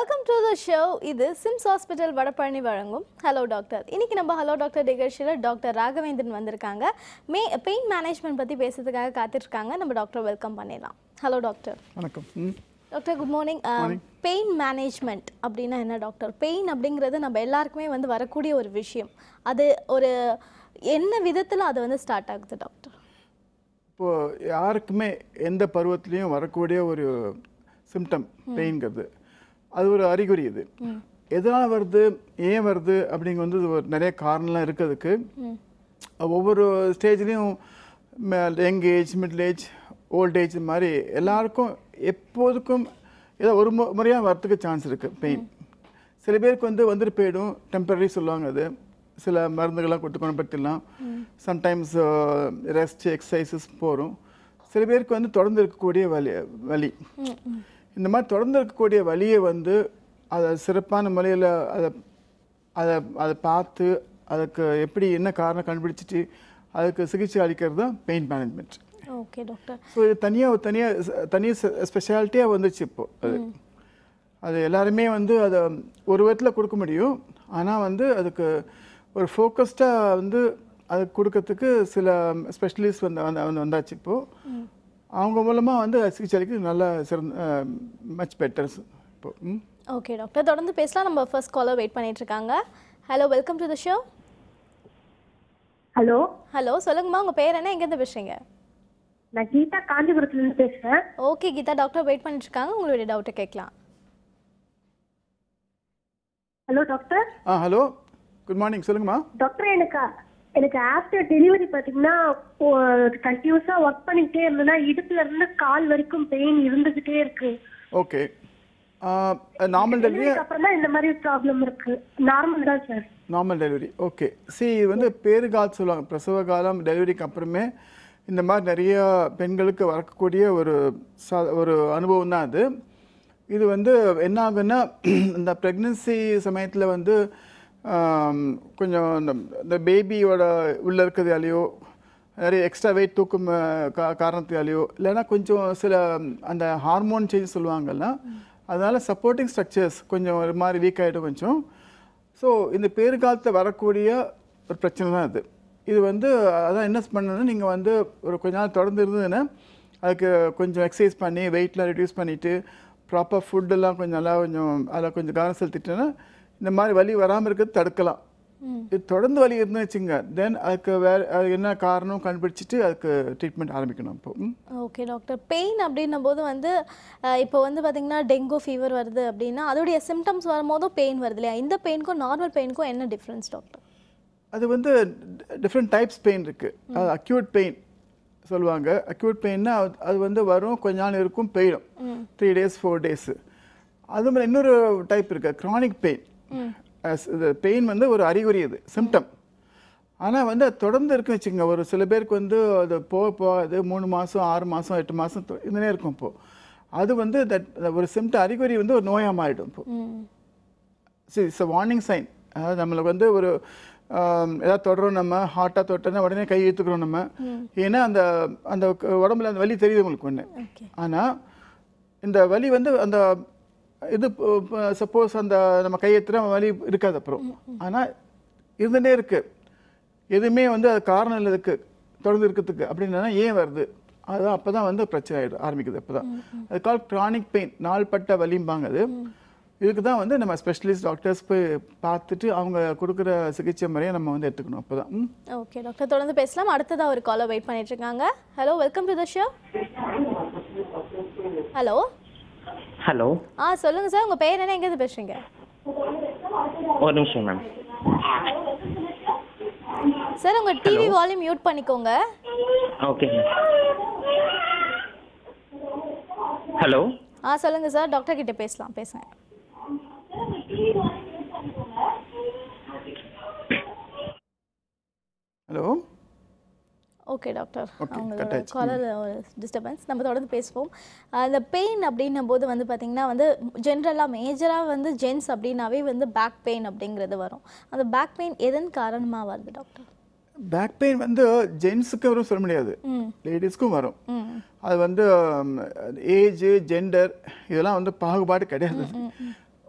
Welcome to the show இது SIMS hospital Vadapalani வழங்கும் hello doctor இன்னைக்கு நம்ம ஹலோ டாக்டர் நிகழ்ச்சியில் டாக்டர் ராகவேந்திரன் வந்திருக்காங்க மே பெயின் மேனேஜ்மெண்ட் பற்றி பேசுறதுக்காக காத்திருக்காங்க நம்ம டாக்டர் வெல்கம் பண்ணிடலாம் ஹலோ டாக்டர் வணக்கம் ம் doctor good morning pain management அப்படின்னா என்ன டாக்டர் பெயின் அப்படிங்கிறது நம்ம எல்லாருக்குமே வந்து வரக்கூடிய ஒரு விஷயம் அது ஒரு என்ன விதத்தில் அது வந்து ஸ்டார்ட் ஆகுது டாக்டர் இப்போது யாருக்குமே எந்த பருவத்துலேயும் வரக்கூடிய ஒரு சிம்டம் பெயின்ங்கிறது அது ஒரு அறிகுறி இது எதனால் வருது ஏன் வருது அப்படிங்க வந்து இது ஒரு நிறைய காரணம்லாம் இருக்கிறதுக்கு ஒவ்வொரு ஸ்டேஜ்லேயும் young age middle age old age மாதிரி எல்லாருக்கும் எப்போதுக்கும் ஏதோ ஒரு மு முறையாக வரத்துக்கு சான்ஸ் இருக்குது பெயின் சில பேருக்கு வந்து வந்துட்டு போயிடும் டெம்பரரி சொல்லுவாங்க அது சில மருந்துகள்லாம் கொடுத்து குணப்படுத்திடலாம் சம்டைம்ஸ் ரெஸ்ட் எக்ஸசைசஸ் போகிறோம் சில பேருக்கு வந்து தொடர்ந்து இருக்கக்கூடிய வலி வலி இந்த மாதிரி தொடர்ந்து இருக்கக்கூடிய வலியை வந்து அதை சிறப்பான முறையில் அதை அதை அதை பார்த்து அதுக்கு எப்படி என்ன காரணம் கண்டுபிடிச்சிட்டு அதுக்கு சிகிச்சை அளிக்கிறது தான் pain management okay doctor so இது தனியாக தனியாக தனி ஸ்பெஷாலிட்டியாக வந்துச்சு இப்போ அது அது எல்லாருமே வந்து அதை ஒரு விதத்தில் கொடுக்க முடியும் ஆனால் வந்து அதுக்கு ஒரு ஃபோக்கஸ்டாக வந்து அது கொடுக்கறதுக்கு சில ஸ்பெஷலிஸ்ட் வந்து வந்து வந்து வந்தாச்சு இப்போது அவங்க மூலமாக வந்து சிகிச்சை அளிக்கிறது நல்லா சிறந்த மச் பெட்டர்ஸ் இப்போ ம் ஓகே டாக்டர் தொடர்ந்து பேசலாம் நம்ம ஃபர்ஸ்ட் காலர் வெயிட் பண்ணிட்டு இருக்காங்க hello welcome to the show hello hello சொல்லுங்கம்மா உங்கள் பேர் என்ன எங்கேருந்து பேசுறீங்க நான் கீதா காஞ்சிபுரத்துல இருந்து பேசுறேன் ஓகே கீதா டாக்டர் வெயிட் பண்ணிட்டு இருக்காங்க உங்களுடைய டவுட்டை கேட்கலாம் hello doctor ah hello good morning சொல்லுங்கம்மா டாக்டர் எனக்கு எனக்கு ஆஃப்டர் டெலிவரி பாத்தீங்கன்னா கண்டினியூஸா ஒர்க் பண்ணிக்கிட்டே இருந்தேன்னா இடுப்புல இருந்து கால் வரைக்கும் பெயின் இருந்துகிட்டே இருக்கு ஓகே நார்மல் டெலிவரி டெலிவரிக்கு அப்புறம் தான் இந்த மாதிரி ப்ராப்ளம் இருக்கு நார்மல் தான் சார் நார்மல் டெலிவரி ஓகே சி இது வந்து பேறுகால் சொல்லுவாங்க பிரசவ காலம் டெலிவரிக்கு அப்புறமே இந்த மாதிரி நிறைய பெண்களுக்கு வரக்கூடிய ஒரு சா ஒரு அனுபவம் தான் அது இது வந்து என்ன ஆகுன்னா இந்த ப்ரெக்னென்சி சமயத்தில் வந்து ஆம், கொஞ்சம் இந்த இந்த பேபியோட உள்ளே இருக்கிறதாலேயோ நிறைய எக்ஸ்ட்ரா வெயிட் தூக்கும் அஹ், கா காரணத்தாலேயோ இல்லைன்னா கொஞ்சம் சில அந்த ஹார்மோன் சேஞ்ச் சொல்லுவாங்கல்ல அதனால சப்போர்ட்டிங் ஸ்ட்ரக்சர்ஸ் கொஞ்சம் ஒரு மாதிரி வீக் ஆகிடும் கொஞ்சம் ஸோ இந்த பேறுகாலத்தில் வரக்கூடிய ஒரு பிரச்சனை தான் இது இது வந்து அதான் என்ன பண்ணணும்னா நீங்கள் வந்து ஒரு கொஞ்ச நாள் தொடர்ந்து இருந்ததுன்னா அதுக்கு கொஞ்சம் எக்ஸசைஸ் பண்ணி வெயிட்லாம் ரெடியூஸ் பண்ணிவிட்டு ப்ராப்பர் ஃபுட்டெல்லாம் கொஞ்சம் நல்லா கொஞ்சம் அதில் கொஞ்சம் கவனம் செலுத்திட்டோன்னா இந்த மாதிரி வலி வராமல் இருக்கிறது தடுக்கலாம் இது தொடர்ந்து வலி இருந்துச்சுங்க தென் அதுக்கு வேறு அது என்ன காரணம் கண்டுபிடிச்சிட்டு அதுக்கு ட்ரீட்மெண்ட் ஆரம்பிக்கணும் இப்போ ம் ஓகே டாக்டர் பெயின் அப்படின்னும் போது வந்து அஹ், இப்போ வந்து பார்த்தீங்கன்னா டெங்கு ஃபீவர் வருது அப்படின்னா அதோடைய சிம்டம்ஸ் வரும்போதும் பெயின் வருது இல்லையா இந்த பெயினுக்கும் நார்மல் பெயினுக்கும் என்ன டிஃப்ரென்ஸ் டாக்டர் அது வந்து டிஃப்ரெண்ட் டைப்ஸ் பெயின் இருக்குது அது அக்யூட் பெயின் சொல்லுவாங்க அக்யூட் பெயின்னா அது வந்து வரும் கொஞ்ச நாள் இருக்கும் போயிடும் த்ரீ டேஸ் ஃபோர் டேஸு அது மாதிரி இன்னொரு டைப் இருக்குது க்ரானிக் பெயின் இது பெயின் வந்து ஒரு அறிகுறி அது சிம்டம் ஆனால் வந்து அது தொடர்ந்து இருக்குன்னு வச்சுக்கோங்க ஒரு சில பேருக்கு வந்து அது போக போகாது மூணு மாதம் ஆறு மாதம் எட்டு மாதம் இதுனே இருக்கும் இப்போது அது வந்து தட் ஒரு சிம்டம் அறிகுறி வந்து ஒரு நோயாக மாறிடும் இப்போ சரி இட்ஸ் அ வார்னிங் சைன் அதாவது நம்மளுக்கு வந்து ஒரு ஆம், ஏதாவது தொடரும் நம்ம ஹார்ட்டாக தொட்டோன்னா உடனே கை இழுத்துக்கிறோம் நம்ம ஏன்னா அந்த அந்த க- உடம்புல அந்த வலி தெரியுது உங்களுக்கு ஒன்று ஓகே ஆனால் இந்த வலி வந்து அந்த இது சப்போஸ் அந்த நம்ம கையெத்துற வலி இருக்காது அப்புறம் ஆனால் இருந்துகிட்டே இருக்கு எதுவுமே வந்து அது காரணம் இல்லை இதுக்கு தொடர்ந்து இருக்கிறதுக்கு அப்படின்னா ஏன் வருது அதுதான் அப்போ தான் வந்து பிரச்சனை ஆயிடும் ஆரம்பிக்குது அப்போ தான் அது கால் க்ரானிக் பெயின் நாள்பட்ட வலிம்பாங்க அது இதுக்கு தான் வந்து நம்ம ஸ்பெஷலிஸ்ட் டாக்டர்ஸ் போய் பார்த்துட்டு அவங்க கொடுக்குற சிகிச்சை முறையை நம்ம வந்து எடுத்துக்கணும் அப்போ தான் ம் ஓகே டாக்டர் தொடர்ந்து பேசலாம் அடுத்ததா ஒரு காலர் வெயிட் பண்ணிட்டு இருக்காங்க hello welcome to the show hello hello ஆ சொல்லுங்க சார் உங்க பேர் என்ன எங்கேருந்து பேசுறீங்க ஒரு நிமிஷம் மேம் சார் உங்க டிவி வால்யூம் மியூட் பண்ணிக்கோங்க ஓகே மேம் ஹலோ ஆ சொல்லுங்க சார் டாக்டர் கிட்ட பேசலாம் பேசுங்க hello okay doctor Okay, cut அவங்களோட ஆயிடுச்சு. காலர் ஒரு டிஸ்டர்பன்ஸ் நம்ம தொடர்ந்து பேசுவோம் அந்த பெயின் அப்படின்னும் போது வந்து பார்த்தீங்கன்னா வந்து ஜென்ரலாக மேஜராக வந்து ஜென்ஸ் அப்படின்னாவே வந்து பேக் பெயின் அப்படிங்கிறது வரும் அந்த பேக் பெயின் எதன் காரணமாக வருது டாக்டர் பேக் பெயின் வந்து ஜென்ஸுக்கு வரும் சொல்ல முடியாது ம் லேடிஸ்க்கும் வரும் ம் அது வந்து ஏஜ் ஜெண்டர் இதெல்லாம் வந்து பாகுபாடு கிடையாது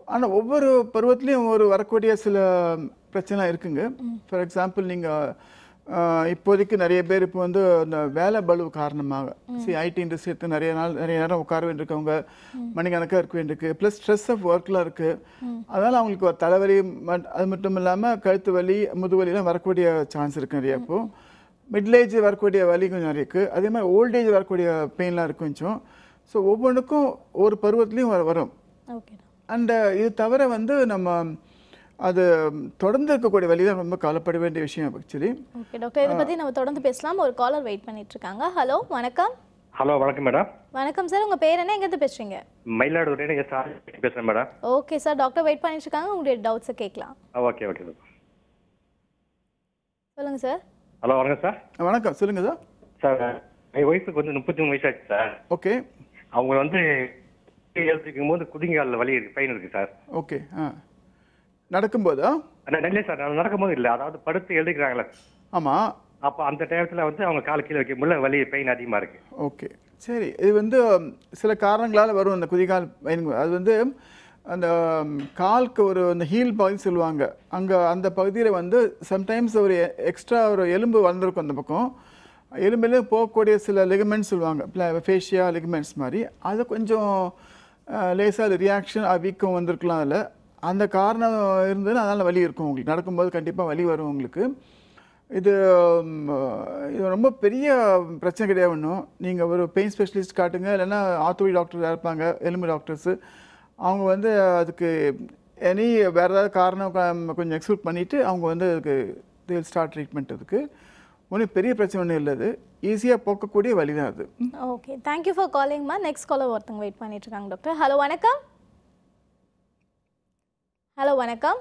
ஆனால் ஒவ்வொரு பருவத்துலேயும் ஒரு வரக்கூடிய சில பிரச்சனை இருக்குங்க ஃபார் எக்ஸாம்பிள் நீங்கள் இப்போதைக்கு நிறைய பேர் இப்போ வந்து இந்த வேலை பளு காரணமாக சரி ஐடி இண்டஸ்ட்ரி எடுத்து நிறைய நாள் நிறைய நேரம் உட்கார வேண்டியிருக்கவங்க மணிக்கணக்காக இருக்க வேண்டியிருக்கு ப்ளஸ் ஸ்ட்ரெஸ் ஆஃப் ஒர்க்லாம் இருக்குது அதனால் அவங்களுக்கு ஒரு தலைவலி மட்- அது மட்டும் இல்லாமல் கழுத்து வலி முதுவலிலாம் வரக்கூடிய சான்ஸ் இருக்குது நிறைய இப்போ மிடில் ஏஜ் வரக்கூடிய வலி கொஞ்சம் நிறைய இருக்குது அதே மாதிரி ஓல்டேஜ் வரக்கூடிய பெயின்லாம் இருக்கு கொஞ்சம் ஸோ ஒவ்வொன்றுக்கும் ஒரு பருவத்துலேயும் வரும் ஓகே அண்ட் இது தவிர வந்து நம்ம அது தொடர்ந்து இருக்கக்கூடிய வழி தான் ரொம்ப கவலைப்பட வேண்டிய விஷயம் ஆக்சுவலி ஓகே டாக்டர் இதை பற்றி நம்ம தொடர்ந்து பேசலாம் ஒரு காலர் வெயிட் பண்ணிட்டு இருக்காங்க ஹலோ வணக்கம் ஹலோ வணக்கம் மேடம் வணக்கம் சார் உங்கள் பேர் என்ன எங்கேருந்து பேசுகிறீங்க மயிலாடுதுறை எஸ் ஆர் பேசுகிறேன் madam okay sir doctor wait பண்ணிட்டு இருக்காங்க உங்களுடைய டவுட்ஸை கேட்கலாம் ஓகே ஓகே சொல்லுங்கள் சார் ஹலோ வணக்கம் சார் வணக்கம் சொல்லுங்க சார் சார் என் ஒய்ஃபுக்கு வந்து முப்பத்தி மூணு வயசாச்சு சார் ஓகே அவங்க வந்து எழுதிக்கும் போது குதிங்காலில் வலி இருக்கு பெயின் இருக்கு சார் ஓகே ஆ நடக்கும்போதா ஆனால் இல்லை சார் நான் நடக்கும்போது இல்லை அதாவது படுத்து எழுதிக்கிறாங்களே ஆமாம் அப்போ அந்த டயத்தில் வந்து அவங்க கால் கீழே வைக்க முடியல வலி பெயின் அதிகமாக இருக்கு ஓகே சரி இது வந்து ம், சில காரணங்களால் வரும் அந்த குதிகால் வயன் அது வந்து அந்த ம், காலுக்கு ஒரு அந்த ஹீல் பகுதி சொல்லுவாங்க அங்கே அந்த பகுதியில் வந்து சம்டைம்ஸ் ஒரு எக்ஸ்ட்ரா ஒரு எலும்பு வளர்ந்துருக்கும் அந்த பக்கம் எலும்பில் போகக்கூடிய சில லிகமெண்ட்ஸ் சொல்லுவாங்க ஃபேஷியா லிகமெண்ட்ஸ் மாதிரி அது கொஞ்சம் லேசாக ரியாக்ஷன் வீக்கம் வந்திருக்கலாம் அதில் அந்த காரணம் இருந்ததுன்னா அதனால் வலி இருக்கும் உங்களுக்கு நடக்கும்போது கண்டிப்பாக வலி வரும் உங்களுக்கு இது ம், இது ரொம்ப பெரிய பிரச்சனை கிடையாது ஒன்றும் நீங்கள் ஒரு பெயின் ஸ்பெஷலிஸ்ட் காட்டுங்க இல்லைன்னா ஆத்தோடி டாக்டர் இருப்பாங்க எலும்பு டாக்டர்ஸு அவங்க வந்து அதுக்கு எனி வேறு ஏதாவது காரணம் க- கொஞ்சம் எக்ஸ்க்ளூட் பண்ணிவிட்டு அவங்க வந்து அதுக்கு தேல் ஸ்டார்ட் ட்ரீட்மெண்ட் அதுக்கு ஒன்றும் பெரிய பிரச்சனை ஒன்றும் இல்லை அது ஈஸியாக போக்கக்கூடிய வழி தான் அது ஓகே தேங்க்யூ ஃபார் காலிங்மா நெக்ஸ்ட் காலர் ஒருத்தங்க வெயிட் பண்ணிட்டு இருக்காங்க டாக்டர் ஹலோ வணக்கம் ஹலோ வணக்கம்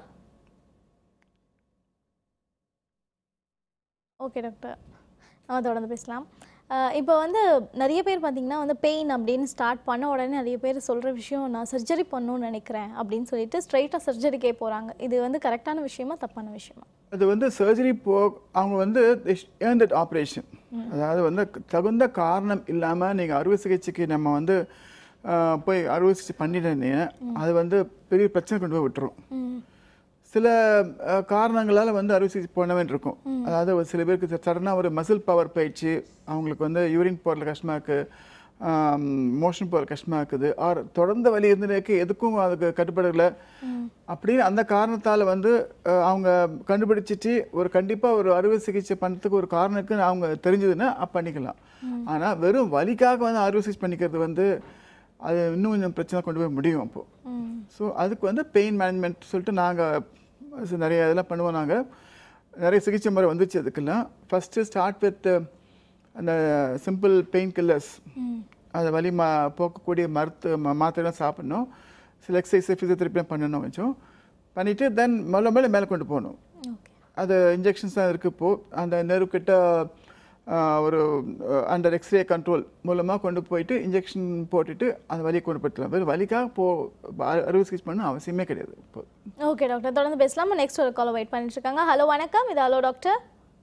ஓகே டாக்டர் நம்ம தொடர்ந்து பேசலாம் அஹ் இப்போ வந்து நிறைய பேர் பார்த்தீங்கன்னா வந்து பெயின் அப்படின்னு ஸ்டார்ட் பண்ண உடனே நிறைய பேர் சொல்கிற விஷயம் நான் சர்ஜரி பண்ணணும்னு நினைக்கிறேன் அப்படின்னு சொல்லிட்டு ஸ்ட்ரைட்டாக சர்ஜரிக்கே போகிறாங்க இது வந்து கரெக்டான விஷயமா தப்பான விஷயமா அது வந்து சர்ஜரி போ அவங்க வந்து ஏர்ன் தட் ஆப்ரேஷன் அதாவது வந்து தகுந்த காரணம் இல்லாமல் நீங்கள் அறுவை சிகிச்சைக்கு நம்ம வந்து ஆஹ், போய் அறுவை சிகிச்சை பண்ணிட்டீங்க அது வந்து பெரிய பிரச்சனை கொண்டு போய் விட்டுரும் ம் சில அஹ், காரணங்களால் வந்து அறுவை சிகிச்சை பண்ண வேண்டியிருக்கும் அதாவது ஒரு சில பேருக்கு சடனாக ஒரு மசில் பவர் போயிடுச்சு அவங்களுக்கு வந்து யூரின் போகிறதுல கஷ்டமாக இருக்குது மோஷன் போகிற கஷ்டமாக இருக்குது ஆர் தொடர்ந்த வலி இருந்துருக்கு எதுக்கும் அதுக்கு கட்டுப்படலை அப்படின்னு அந்த காரணத்தால் வந்து அஹ், அவங்க கண்டுபிடிச்சிட்டு ஒரு கண்டிப்பாக ஒரு அறுவை சிகிச்சை பண்ணுறதுக்கு ஒரு காரணம் இருக்குன்னு அவங்க தெரிஞ்சதுன்னா அப்போ பண்ணிக்கலாம் ஆனால் வெறும் வலிக்காக வந்து அறுவை சிகிச்சை பண்ணிக்கிறது வந்து அது இன்னும் கொஞ்சம் பிரச்சனை கொண்டு போய் முடியும் அப்போது ம் ஸோ அதுக்கு வந்து பெயின் மேனேஜ்மெண்ட் சொல்லிட்டு நாங்கள் நிறைய இதெல்லாம் பண்ணுவோம் நாங்கள் நிறைய சிகிச்சை முறை வந்துச்சு அதுக்கெல்லாம் ஃபஸ்ட்டு ஸ்டார்ட் வித் அந்த சிம்பிள் பெயின் கில்லர்ஸ் அதை வலி மா போக்கக்கூடிய மருத்து ம- மாத்திரைலாம் சாப்பிடணும் சில எக்ஸசைஸ் ஃபிசியோதெரப்பிலாம் பண்ணணும் கொஞ்சம் பண்ணிவிட்டு தென் மேலே மேலே மேலே கொண்டு போகணும் ஓகே அது இன்ஜெக்ஷன்ஸ் தான் இருக்குது இப்போது அந்த நெருவு கிட்ட ஆஹ், ஒரு அண்டர் எக்ஸ்ரே கண்ட்ரோல் மூலமாக கொண்டு போயிட்டு இன்ஜெக்ஷன் போட்டுட்டு அந்த வலியை கொண்டு போய்க்கலாம் வெறும் வலிக்காக போ அ- அறுவை சிகிச்சை பண்ணணும் அவசியமே கிடையாது இப்போ ஓகே டாக்டர் தொடர்ந்து பேசலாம் நெக்ஸ்ட் ஒரு காலை வெயிட் பண்ணிட்டு இருக்காங்க ஹலோ வணக்கம் இது ஹலோ டாக்டர்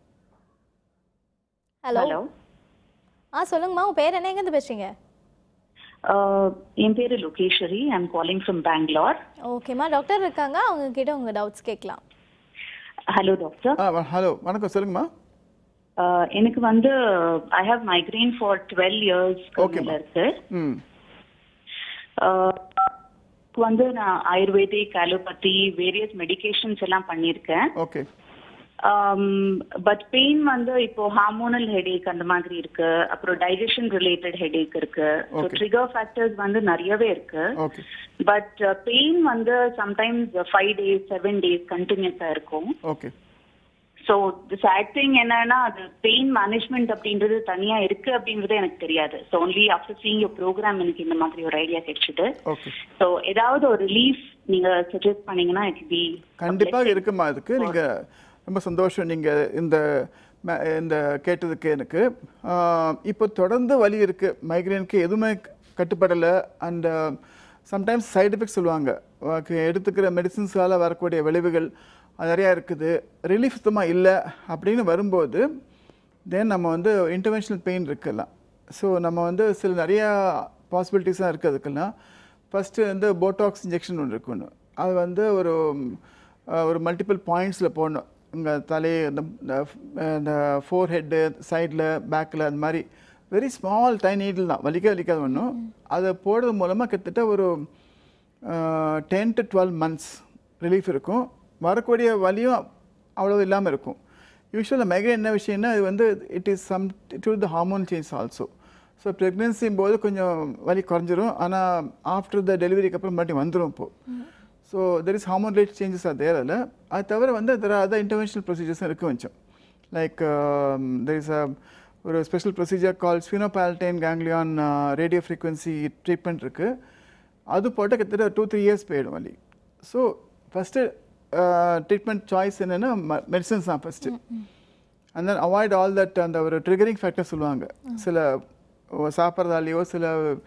ஹலோ ஹலோ ஆ சொல்லுங்கம்மா உங்க பேர் என்ன எங்கேருந்து பேசுறீங்க என் பேரு Lokeshwari I'm calling from Bangalore ஓகேம்மா டாக்டர் இருக்காங்க அவங்க கிட்ட உங்க டவுட்ஸ் கேட்கலாம் ஹலோ டாக்டர் ஆ ஹலோ வணக்கம் சொல்லுங்கம்மா எனக்கு வந்து I have migraine for twelve years Okay, ma'am. இருக்கு ம் Uh, வந்து நான் ஆயுர்வேதிக் அலோபதி வேரியஸ் மெடிகேஷன்ஸ் எல்லாம் பண்ணியிருக்கேன் ஓகே பட் பெயின் வந்து இப்போ ஹார்மோனல் ஹெடேக் அந்த மாதிரி இருக்கு அப்புறம் டைஜஷன் ரிலேட்டட் ஹெடேக் இருக்கு ஸோ Okay. ட்ரிகர் ஃபேக்டர்ஸ் வந்து நிறையவே இருக்கு ஓகே பட் பெயின் வந்து sometimes five days seven days கண்டினியூஸா இருக்கும் ஓகே ஸோ சேட் திங் என்னன்னா அது பெயின் மேனேஜ்மெண்ட் அப்படின்றது தனியா இருக்கு அப்படின்றது எனக்கு தெரியாது so only after seeing your program எனக்கு இந்த மாதிரி ஒரு ஐடியா கிடைச்சது ஓகே ஸோ ஏதாவது ஒரு ரிலீஃப் நீங்க சஜஸ்ட் பண்ணீங்கன்னா இட் பி கண்டிப்பாக இருக்குமா அதுக்கு நீங்கள் ரொம்ப சந்தோஷம் நீங்கள் இந்த ம- இந்த கேட்டதுக்கு எனக்கு ஆஹ், இப்போ தொடர்ந்து வலி இருக்குது மைக்ரேனுக்கு எதுவுமே கட்டுப்படலை அண்ட் சம்டைம்ஸ் சைடு எஃபெக்ட்ஸ் சொல்லுவாங்க உனக்கு எடுத்துக்கிற மெடிசின்ஸால் வரக்கூடிய விளைவுகள் அது நிறையா இருக்குது ரிலீஃப் சுத்தமாக இல்லை அப்படின்னு வரும்போது தென் நம்ம வந்து இன்டர்வென்ஷனல் பெயின் இருக்கலாம் ஸோ நம்ம வந்து சில நிறையா பாசிபிலிட்டிஸாக இருக்குது அதுக்கெல்லாம் ஃபஸ்ட்டு வந்து போட்டாக்ஸ் இன்ஜெக்ஷன் ஒன்று இருக்கு ஒன்று அது வந்து ஒரு அஹ், ஒரு மல்டிபிள் பாயிண்ட்ஸில் போடணும் இங்கே தலை இந்த இந்த ஃபோர் ஹெட்டு சைடில் பேக்கில் அந்த மாதிரி வெரி ஸ்மால் டைன் நீடில் தான் வலிக்க வலிக்காத ஒன்றும் அதை போடுறது மூலமாக கிட்டத்தட்ட ஒரு ten to twelve months relief இருக்கும் வரக்கூடிய வலியும் அவ்வளோ இல்லாமல் இருக்கும் யூஸ்வலாக மைக்ரேன் என்ன விஷயம்னா இது வந்து it is some to the hormone change also so ப்ரெக்னென்சியும் போது கொஞ்சம் வலி குறைஞ்சிரும் ஆனால் ஆஃப்டர் த டெலிவரிக்கு அப்புறம் மறுபடியும் வந்துடும் இப்போது so there is hormone rate changes are there அதில் அது தவிர வந்து தெர் ஆர் அதர் இன்டர்வென்ஷனல் ப்ரொசீஜர்ஸும் இருக்கு கொஞ்சம் லைக் தெர் இஸ் அ ஒரு special procedure call sphenopalatine ganglion radio frequency treatment இருக்குது அது போட்டால் கிட்டத்தட்ட டூ த்ரீ இயர்ஸ் போயிடும் வலி ஸோ ஃபஸ்ட்டு ட்ரீட்மெண்ட் சாய்ஸ் என்னென்னா மெடிசன்ஸ் தான் first and then avoid all that அந்த ஒரு ட்ரிகரிங் ஃபேக்டர் சொல்லுவாங்க சில ஒ- சாப்பிட்றதாலேயோ சில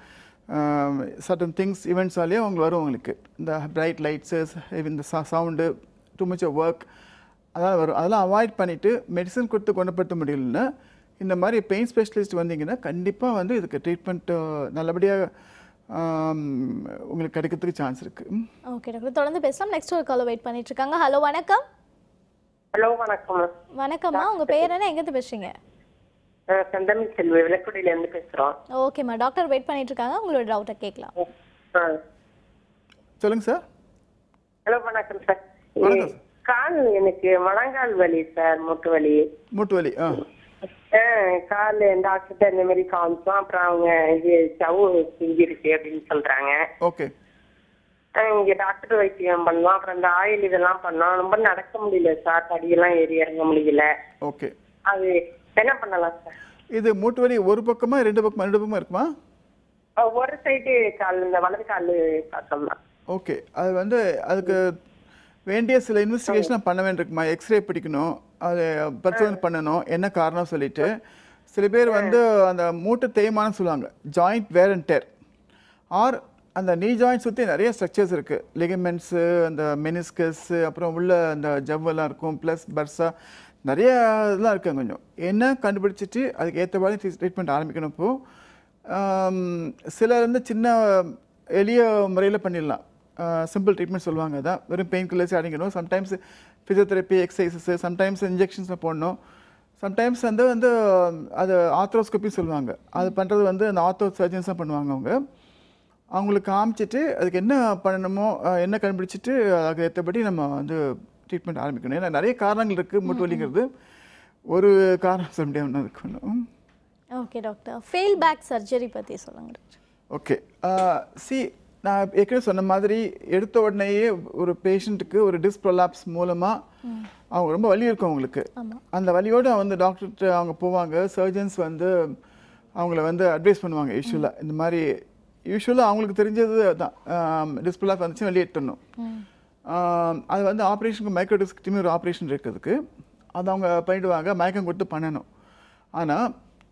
சர்டன் திங்ஸ் ஈவெண்ட்ஸாலேயோ அவங்களுக்கு வரும் உங்களுக்கு இந்த பிரைட் லைட்ஸு இந்த sound too much of work அதெல்லாம் வரும் அதெல்லாம் அவாய்ட் பண்ணிவிட்டு மெடிசன் கொடுத்து குணப்படுத்த முடியலன்னா இந்த மாதிரி பெயின் ஸ்பெஷலிஸ்ட் வந்தீங்கன்னா கண்டிப்பாக வந்து இதுக்கு ட்ரீட்மெண்ட் நல்லபடியாக ஆம், உங்களுக்கு கிடைக்கிறதுக்கு சான்ஸ் இருக்குது ஓகே டாக்டர் தொடர்ந்து பேசலாம் நெக்ஸ்ட் ஒரு கால் வெயிட் பண்ணிட்டு இருக்காங்க ஹலோ வணக்கம் ஹலோ வணக்கம் வணக்கம்மா உங்க பேர் என்ன எங்கேருந்து பேசுறீங்க நான் செந்தமிழ் செல்வி விளக்குடியில இருந்து பேசுறோம் ஓகேம்மா டாக்டர் வெயிட் பண்ணிட்டு இருக்காங்க உங்களோட டவுட்டை கேட்கலாம் ஆ. சொல்லுங்கள் சார் ஹலோ வணக்கம் சார் வணக்கம். கால் எனக்கு முழங்கால் வலி சார் முட்டு வலி மூட்டு வலி ஆ ஆ, கால் டாக்டர் இந்த மாதிரி காமிச்சோம் அப்புறம் அவங்க இது சவு செஞ்சிருச்சு அப்படின்னு சொல்றாங்க ஓகே ஆ, இங்க டாக்டர் வைத்தியம் பண்ணோம் அப்புறம் இந்த ஆயில் இதெல்லாம் பண்ணோம் ரொம்ப நடக்க முடியல சார் படியெல்லாம் ஏறி இறங்க முடியல ஓகே அது என்ன பண்ணலாம் சார் இது மூட்டு வலி ஒரு பக்கமா ரெண்டு பக்கமா ரெண்டு பக்கமா இருக்குமா ஆ, ஒரு சைடு கால் இந்த வலது கால் பக்கம் தான் ஓகே அது வந்து அதுக்கு வேண்டிய சில இன்வெஸ்டிகேஷன் பண்ண வேண்டியிருக்குமா எக்ஸ்ரே பிடிக்கணும் அது பரிசோதனை பண்ணணும் என்ன காரணம் சொல்லிட்டு சில பேர் வந்து அந்த மூட்டு தேய்மானம் சொல்லுவாங்க joint wear and there are அந்த நீ ஜாயிண்ட் சுற்றி நிறைய ஸ்ட்ரக்சர்ஸ் இருக்குது லிகமெண்ட்ஸு அந்த மெனிஸ்கஸ் அப்புறம் உள்ள அந்த ஜவ்வெல்லாம் இருக்கும் ப்ளஸ் பர்ஸா நிறைய இதெல்லாம் இருக்குது கொஞ்சம் என்ன கண்டுபிடிச்சிட்டு அதுக்கு ஏற்ற மாதிரி ட்ரீட்மெண்ட் ஆரம்பிக்கணும் இப்போ ஆம், சிலர் வந்து சின்ன எளிய முறையில் பண்ணிடலாம் சிம்பிள் ட்ரீட்மெண்ட் சொல்லுவாங்க அதான் வெறும் பெயின் கில்லர்ஸ் அடிக்கணும் sometimes physiotherapy exercises sometimes injections போடணும் சம்டைம்ஸ் வந்து வந்து அது ஆத்ரோஸ்கோப்பி சொல்லுவாங்க அது பண்ணுறது வந்து அந்த ஆத்தோ சர்ஜன்ஸ் தான் பண்ணுவாங்க அவங்க அவங்களுக்கு காமிச்சிட்டு அதுக்கு என்ன பண்ணணுமோ அஹ், என்ன கண்டுபிடிச்சிட்டு அதுக்கு ஏற்றபடி நம்ம வந்து ட்ரீட்மெண்ட் ஆரம்பிக்கணும் ஏன்னா நிறைய காரணங்கள் இருக்குது மூட்டு வலிங்கிறது ஒரு காரணம் சொல்ல முடியாது ஒன்று இருக்கணும் okay doctor failed back surgery பற்றி சொல்லுங்க டாக்டர் ஓகே சி நான் ஏற்கனவே சொன்ன மாதிரி எடுத்த உடனேயே ஒரு பேஷண்ட்டுக்கு ஒரு டிஸ்ப்ரொலாப்ஸ் மூலமாக அவங்க ரொம்ப வலி இருக்கும் அவங்களுக்கு அந்த வலியோடு வந்து டாக்டர்கிட்ட அவங்க போவாங்க சர்ஜன்ஸ் வந்து அவங்கள வந்து அட்வைஸ் பண்ணுவாங்க யூஸ்வலாக இந்த மாதிரி யூஸ்வலாக அவங்களுக்கு தெரிஞ்சது தான் டிஸ்ப்ரொலாப் வந்துச்சு வெளியே எடுத்துடணும் ஆம், அது வந்து ஆப்ரேஷனுக்கு மைக்ரோ டிஸ்க்டிமி ஒரு ஆப்ரேஷன் இருக்குதுக்கு அது அவங்க பண்ணிடுவாங்க மயக்கம் கொடுத்து பண்ணணும் ஆனால்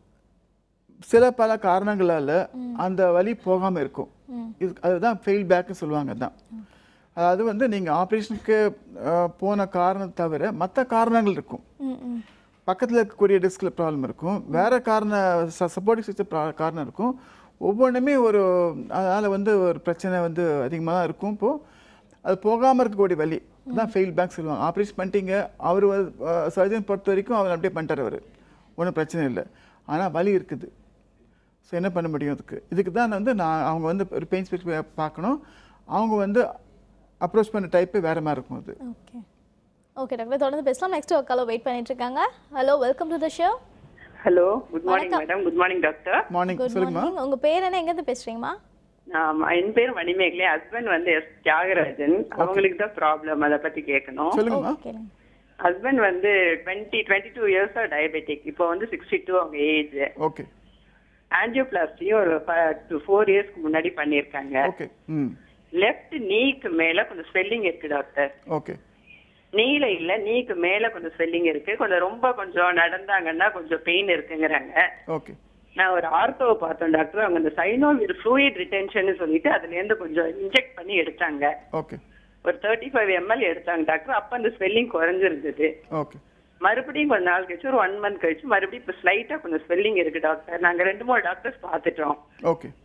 சில பல காரணங்களால அந்த வலி போகாம இருக்கும் இது அதுதான் ஃபெயில் பேக்னு சொல்லுவாங்க தான் அதாவது வந்து நீங்க ஆப்ரேஷனுக்கு போன காரணம் தவிர மற்ற காரணங்கள் இருக்கும் பக்கத்தில் இருக்கக்கூடிய டிஸ்கில் ப்ராப்ளம் இருக்கும் வேற காரண சப்போர்ட்டிங் சிஸ்டம் காரணம் இருக்கும் ஒவ்வொன்றுமே ஒரு அதனால் வந்து ஒரு பிரச்சனை வந்து அதிகமாக தான் இருக்கும் இப்போது அது போகாமல் இருக்கக்கூடிய வலி தான் ஃபெயில் பேக் சொல்லுவாங்க ஆப்ரேஷன் பண்ணிட்டீங்க அவர் சர்ஜன் பொறுத்த வரைக்கும் அவர் அப்படியே பண்ணிட்டார் அவர் ஒன்றும் பிரச்சனை இல்லை ஆனால் வலி இருக்குது ஸோ என்ன பண்ண முடியும் அதுக்கு இதுக்கு தான் வந்து நான் அவங்க வந்து ஒரு பெயின் ஸ்பெசிஃபிக் பார்க்கணும் அவங்க வந்து அப்ரோச் பண்ண டைப்பே வேறு மாதிரி இருக்கும் அது ஓகே ஓகே டாக்டர் தொடர்ந்து பேசலாம் நெக்ஸ்ட் ஒரு காலை வெயிட் பண்ணிட்டு இருக்காங்க hello welcome to the show hello good morning வணக்கம். Madam good morning doctor morning good சொல்லுங்கம்மா மார்னிங் உங்க பேர் என்ன எங்கேருந்து பேசுறீங்கம்மா ஆமா, என் பேர் மணிமேகலை ஹஸ்பண்ட் வந்து எஸ் தியாகராஜன் அவங்களுக்கு தான் ப்ராப்ளம் அதை பத்தி கேட்கணும் சொல்லுங்கம்மா ஓகே ஹஸ்பண்ட் வந்து டுவெண்ட்டி டுவெண்ட்டி டூ இயர்ஸா டயபெட்டிக் இப்போ வந்து சிக்ஸ்டி டூ அவங்க ஏஜ் ஓகே ஆன்ஜியோபிளாஸ்டியும் ஒரு ஃபோர் இயர்ஸ்க்கு முன்னாடி பண்ணியிருக்காங்க ஓகே ம் லெஃப்ட் நீக்கு மேல கொஞ்சம் ஸ்வெல்லிங் இருக்கு டாக்டர் ஓகே நீல இல்ல நீக்கு மேல கொஞ்சம் ஸ்வெல்லிங் இருக்கு கொஞ்சம் ரொம்ப கொஞ்சம் நடந்தாங்கன்னா கொஞ்சம் பெயின் இருக்குங்கிறாங்க ஓகே நான் ஒரு ஆர்த்தோவை பார்த்தேன் டாக்டர் அவங்க இந்த சைனோவியர் ஃப்ளூயிட் ரிட்டென்ஷன் சொல்லிட்டு அதுல இருந்து கொஞ்சம் இன்ஜெக்ட் பண்ணி எடுத்தாங்க ஓகே ஒரு தேர்ட்டி ஃபைவ் எம்எல் எடுத்தாங்க டாக்டர் அப்ப அந்த ஸ்வெல்லிங் குறைஞ்சிருந்தது ஓகே மறுபடியும் கொஞ்ச நாள் கழிச்சு ஒரு ஒன் மந்த் கழிச்சு மறுபடியும் இப்ப ஸ்லைட்டா கொஞ்சம் ஸ்வெல்லிங் இருக்கு டாக்டர் நாங்க ரெண்டு மூணு டாக்டர்ஸ் பார்த்துட்டோம் ஓகே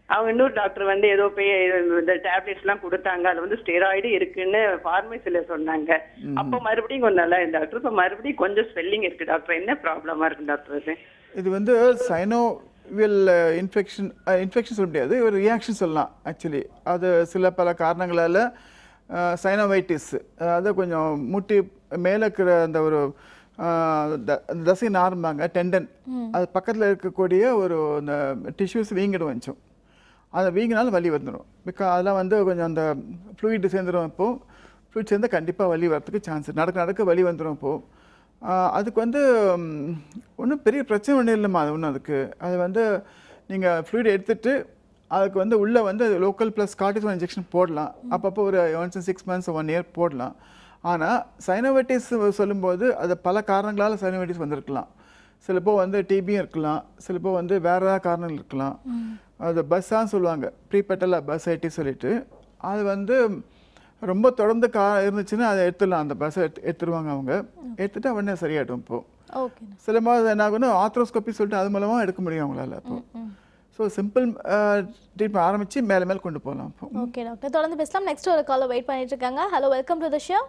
அவங்க இன்னொரு டாக்டர் வந்து ஏதோ போய் இந்த டேப்லெட்ஸ் எல்லாம் கொடுத்தாங்க அதுல வந்து ஸ்டெராய்டு இருக்குன்னு பார்மசில சொன்னாங்க அப்ப மறுபடியும் கொஞ்சம் நல்லா இருக்கு டாக்டர் இப்ப மறுபடியும் கொஞ்சம் ஸ்வெல்லிங் இருக்கு டாக்டர் என்ன ப்ராப்ளமா இருக்கு டாக்டர் அது இது வந்து சைனோவியல் இன்ஃபெக்ஷன் இன்ஃபெக்ஷன் சொல்ல முடியாது ஒரு ரியாக்ஷன் சொல்லலாம் ஆக்சுவலி அது சில பல காரணங்களால் சைனோவைட்டிஸ் அதாவது கொஞ்சம் முட்டி மேலே இருக்கிற அந்த ஒரு அஹ், த- அந்த தசை நார்ம்பாங்க டெண்டன் அது பக்கத்தில் இருக்கக்கூடிய ஒரு அந்த டிஷ்யூஸ் வீங்கிடும் கொஞ்சம் அதை வீங்கினாலும் வலி வந்துடும் பிக்கா அதெல்லாம் வந்து கொஞ்சம் அந்த ஃப்ளூயிட் சேர்ந்துடும் இப்போது ஃப்ளூயிட் சேர்ந்தால் கண்டிப்பாக வலி வரதுக்கு சான்ஸ் நடக்க நடக்க வலி வந்துடும் இப்போது ஆஹ் அதுக்கு வந்து ஒன்றும் பெரிய பிரச்சனை ஒன்றும் இல்லைம்மா அது ஒன்றும் அதுக்கு அது வந்து நீங்கள் ஃப்ளூயிட் எடுத்துட்டு அதுக்கு வந்து உள்ளே வந்து லோக்கல் ப்ளஸ் கார்டிசோன் இன்ஜெக்ஷன் போடலாம் அப்பப்போ ஒரு once six months one year போடலாம் ஆனால் சைனோவைட்டிஸ் சொல்லும்போது அது பல காரணங்களால் சைனோவைட்டிஸ் வந்திருக்கலாம் சிலப்போ வந்து டிபியும் இருக்கலாம் சிலப்போ வந்து வேறு ஏதாவது காரணங்கள் இருக்கலாம் அது பஸ்ஸான்னு சொல்லுவாங்க ப்ரீபெட்டலாக பஸ் ஐட்டி சொல்லிட்டு அது வந்து ரொம்ப தொடர்ந்து கா இருந்துச்சுன்னா அதை எடுத்துடலாம் அந்த பஸ்ஸை எடுத்து எடுத்துருவாங்க அவங்க எடுத்துட்டு உடனே சரியாயிடும் இப்போ ஓகே சில மாதிரி என்ன ஆகும்னா ஆத்ரோஸ்கோப்பி சொல்லிட்டு அது மூலமாக எடுக்க முடியும் அவங்களால இப்போ ஸோ சிம்பிள் ட்ரீட்மெண்ட் ஆரம்பித்து மேலே மேலே கொண்டு போகலாம் இப்போ ஓகே டாக்டர் தொடர்ந்து பேசலாம் நெக்ஸ்ட் ஒரு காலை வெயிட் பண்ணிட்டு இருக்காங்க hello welcome to the show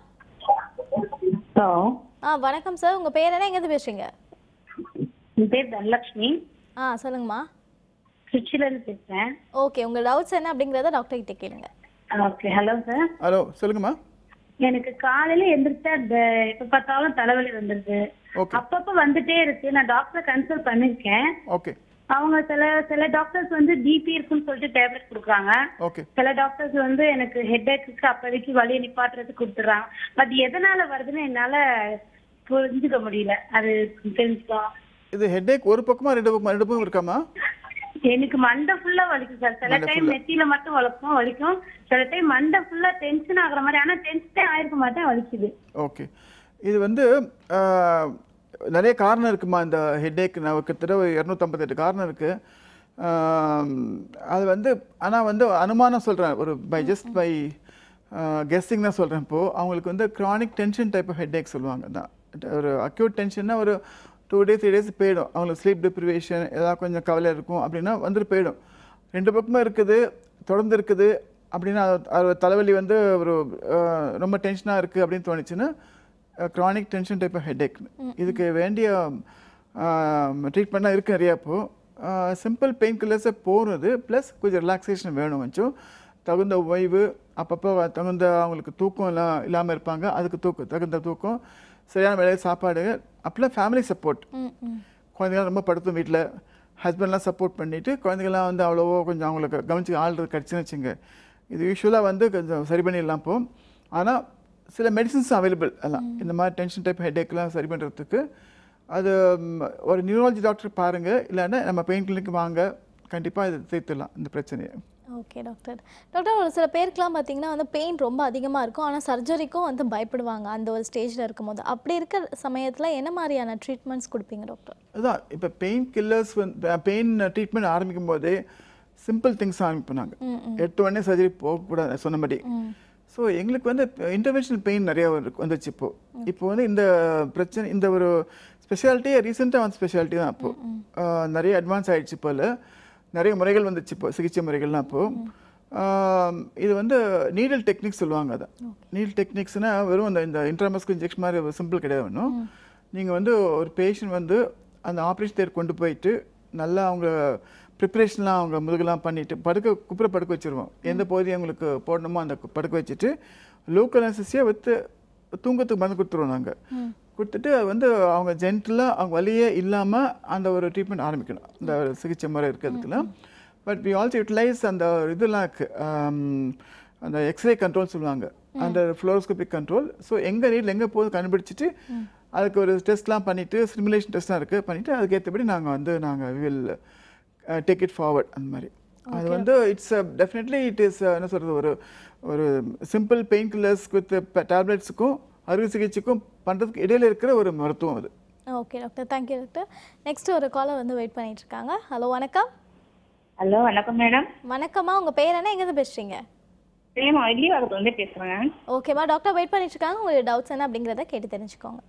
hello ஆ வணக்கம் சார் உங்க பேர் என்ன எங்கேருந்து பேசுறீங்க என் பேர் தனலட்சுமி ஆ சொல்லுங்கம்மா திருச்சியிலேருந்து பேசுகிறேன் ஓகே உங்க டவுட்ஸ் என்ன அப்படிங்கறத டாக்டர் கிட்ட கேளுங்க ஓகே ஹலோ சார் ஹலோ சொல்லுங்கம்மா எனக்கு காலையில எந்திரிச்சா இந்த எப்ப பார்த்தாலும் தலைவலி வந்துருது ஓகே அப்பப்ப வந்துட்டே இருக்கு நான் டாக்டரை கன்சல்ட் பண்ணிருக்கேன் ஓகே அவங்க சில சில டாக்டர்ஸ் வந்து பிபி இருக்குன்னு சொல்லிட்டு டேப்லெட் கொடுக்குறாங்க ஓகே சில டாக்டர்ஸ் வந்து எனக்கு ஹெட்ஏக்கு அப்போதைக்கு வலியை நிப்பாட்டுறதுக்கு கொடுத்துறாங்க பட் எதனால வருதுன்னு என்னால புரிஞ்சுக்க முடியல அது தெரிஞ்சுக்கலாம் இது ஹெட்டேக் ஒரு பக்கமா ரெண்டு பக்கமா ரெண்டு பக்கம் இருக்காமா எனக்கு மண்டை ஃபுல்லா வலிக்கும் சார் சில மண்டை டைம் full-ஆ. நெத்தியில மட்டும் வலிக்கும் வலிக்கும் சில டைம் மண்டை ஃபுல்லா டென்ஷன் ஆகுற மாதிரி ஆனா டென்ஷனே ஆயிருக்க மாட்டேன் வலிக்குது ஓகே இது வந்து ஆஹ், நிறைய காரணம் இருக்குமா இந்த ஹெட்டேக் நான் கிட்டத்தட்ட ஒரு இரநூத்தம்பத்தெட்டு காரணம் இருக்குது அது வந்து ஆனால் வந்து அனுமானம் சொல்கிறேன் ஒரு பை ஜஸ்ட் பை கெஸ்ஸிங் தான் சொல்கிறேன் இப்போது அவங்களுக்கு வந்து chronic tension type of headache சொல்லுவாங்க தான் ஒரு அக்யூட் டென்ஷன்னா ஒரு டூ டேஸ் த்ரீ டேஸ் போயிடும் அவங்களுக்கு ஸ்லீப் டிப்ரிவேஷன் ஏதாவது கொஞ்சம் கவலை இருக்கும் அப்படின்னா வந்துட்டு போயிடும் ரெண்டு பக்கமும் இருக்குது தொடர்ந்து இருக்குது அப்படின்னா அது- அது தலைவலி வந்து ஒரு அஹ், ரொம்ப டென்ஷனாக இருக்குது அப்படின்னு தோணுச்சுன்னா chronic tension type of headache இதுக்கு வேண்டிய ட்ரீட்மெண்ட்லாம் இருக்குது நிறையா இப்போது சிம்பிள் பெயின் கில்லர்ஸை போகிறது ப்ளஸ் கொஞ்சம் ரிலாக்ஸேஷன் வேணும் கொஞ்சம் தகுந்த ஓய்வு அப்பப்போ தகுந்த அவங்களுக்கு தூக்கம் எல்லாம் இல்லாமல் இருப்பாங்க அதுக்கு தூக்கம் தகுந்த தூக்கம் சரியான வேலையை சாப்பாடு அப்படிலாம் ஃபேமிலி சப்போர்ட் ம் ம் குழந்தைங்களாம் ரொம்ப படுத்தும் வீட்டில் ஹஸ்பண்ட்லாம் சப்போர்ட் பண்ணிவிட்டு குழந்தைங்களாம் வந்து அவ்வளோவோ கொஞ்சம் அவங்களுக்கு கவனிச்சு ஆள்றது கிடச்சுன்னு வச்சுங்க இது யூஸ்வலாக வந்து கொஞ்சம் சரி பண்ணிடலாம் இப்போ ஆனால் சில மெடிசின்ஸ் அவைலபிள் எல்லாம் இந்த மாதிரி டென்ஷன் டைப் ஹெட்டேக்லாம் சரி பண்ணுறதுக்கு அது ம், ஒரு நியூராலஜி டாக்டர் பாருங்கள் இல்லைன்னா நம்ம பெயின் கிளினிக் வாங்க கண்டிப்பாக இது தீர்த்துடலாம் இந்த பிரச்சனையை ஓகே டாக்டர் டாக்டர் ஒரு சில பேருக்குலாம் பார்த்தீங்கன்னா வந்து பெயின் ரொம்ப அதிகமாக இருக்கும் ஆனால் சர்ஜரிக்கும் வந்து பயப்படுவாங்க அந்த ஒரு ஸ்டேஜில் இருக்கும்போது அப்படி இருக்கிற சமயத்தில் என்ன மாதிரியான ட்ரீட்மெண்ட்ஸ் கொடுப்பீங்க டாக்டர் அதான் இப்போ பெயின் கில்லர்ஸ் வந்து பெயின் ட்ரீட்மெண்ட் ஆரம்பிக்கும் போதே சிம்பிள் திங்ஸ் ஆரம்பிப்பாங்க எட்டு உடனே சர்ஜரி போகக்கூடாது சொன்ன மாதிரி ஸோ எங்களுக்கு வந்து இன்டர்வென்ஷனல் பெயின் நிறைய வந்து- வந்துச்சு இப்போ இப்போ வந்து இந்த பிரச்சனை இந்த ஒரு ஸ்பெஷாலிட்டியே ரீசெண்டாக வந்து ஸ்பெஷாலிட்டி தான் இப்போ ஆஹ் நிறைய அட்வான்ஸ் ஆயிடுச்சு போல் நிறைய முறைகள் வந்துச்சு இப்போ சிகிச்சை முறைகள்லாம் இப்போ ஆஹ் இது வந்து நீடல் டெக்னிக்ஸ் சொல்லுவாங்க அதை நீடல் டெக்னிக்ஸ்னால் வெறும் அந்த இந்த இன்ட்ராமஸ்க்கு இன்ஜெக்ஷன் மாதிரி சிம்பிள் கிடையாது ஒன்றும் நீங்கள் வந்து ஒரு பேஷண்ட் வந்து அந்த ஆப்ரேஷன் தேர் கொண்டு போயிட்டு நல்லா அவங்க ப்ரிப்பரேஷன்லாம் அவங்க முதுகெல்லாம் பண்ணிட்டு படுக்க குப்புற படுக்க வச்சிருவோம் எந்த பகுதியை அவங்களுக்கு போடணுமோ அந்த கு- படுக்க வச்சுட்டு லோக்கல் அனஸ்தசியா வித்து தூங்கத்துக்கு மருந்து கொடுத்துருவோம் நாங்கள் கொடுத்துட்டு அது வந்து அவங்க ஜென்டலாக அவங்க வலியே இல்லாமல் அந்த ஒரு ட்ரீட்மெண்ட் ஆரம்பிக்கணும் இந்த ஒரு சிகிச்சை முறை இருக்கிறதுக்குலாம் பட் வி ஆல்சோ யூட்டிலைஸ் அந்த இதெல்லாம் இருக்குது அந்த எக்ஸ்ரே கண்ட்ரோல் சொல்லுவாங்க அந்த ஃப்ளோரோஸ்கோபிக் கண்ட்ரோல் ஸோ எங்கே நீட்டில் எங்கே போகுது கண்டுபிடிச்சிட்டு அதுக்கு ஒரு டெஸ்ட்லாம் பண்ணிவிட்டு சிமுலேஷன் டெஸ்ட்லாம் இருக்குது பண்ணிவிட்டு அதுக்கேற்றபடி நாங்கள் வந்து நாங்கள் வில் டேக் இட் ஃபார்வர்ட் அந்த மாதிரி அது வந்து இட்ஸ் டெஃபினெட்லி இட் இஸ் என்ன சொல்கிறது ஒரு ஒரு சிம்பிள் பெயின் கில்லர்ஸ் வித் டேப்லெட்ஸுக்கும் அறுவை சிகிச்சைக்கும் பண்ணுறதுக்கு இடையில இருக்கிற ஒரு மருத்துவம் அது okay doctor thank you doctor next ஒரு காலர் வந்து வெயிட் பண்ணிட்டு இருக்காங்க ஹலோ வணக்கம் ஹலோ வணக்கம் மேடம் வணக்கம்மா உங்கள் பேர் என்ன எங்கேருந்து பேசுகிறீங்க சேம் அகிலிவாகத்துல வந்து பேசுறேன் ஓகேம்மா டாக்டர் வெயிட் பண்ணிட்டு இருக்காங்க உங்களுடைய டவுட்ஸ் என்ன அப்படிங்கிறத கேட்டு தெரிஞ்சுக்கோங்க